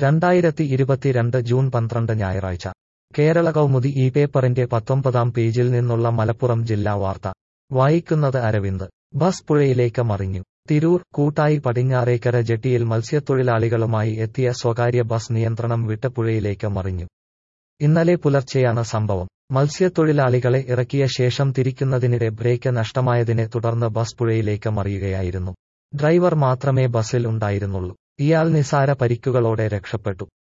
രണ്ടായിരത്തി ഇരുപത്തിരണ്ട് ജൂൺ പന്ത്രണ്ട് ഞായറാഴ്ച കേരള കൗമുദി ഈ പേപ്പറിന്റെ പത്തൊമ്പതാം പേജിൽ നിന്നുള്ള മലപ്പുറം ജില്ലാ വാർത്ത വായിക്കുന്നത് അരവിന്ദ് ബസ് പുഴയിലേക്ക് മറിഞ്ഞു തിരൂർ കൂട്ടായി പടിഞ്ഞാറേക്കര ജെട്ടിയിൽ മത്സ്യത്തൊഴിലാളികളുമായി എത്തിയ സ്വകാര്യ ബസ് നിയന്ത്രണം വിട്ട പുഴയിലേക്ക് മറിഞ്ഞു ഇന്നലെ പുലർച്ചെയാണ് സംഭവം മത്സ്യത്തൊഴിലാളികളെ ഇറക്കിയ ശേഷം തിരിക്കുന്നതിനിടെ ബ്രേക്ക് നഷ്ടമായതിനെ തുടർന്ന് ബസ് പുഴയിലേക്ക് മറിയുകയായിരുന്നു ഡ്രൈവർ മാത്രമേ ബസ്സിൽ ഉണ്ടായിരുന്നുള്ളൂ ഇയാൾ നിസാര പരിക്കുകളോടെ രക്ഷപ്പെട്ടു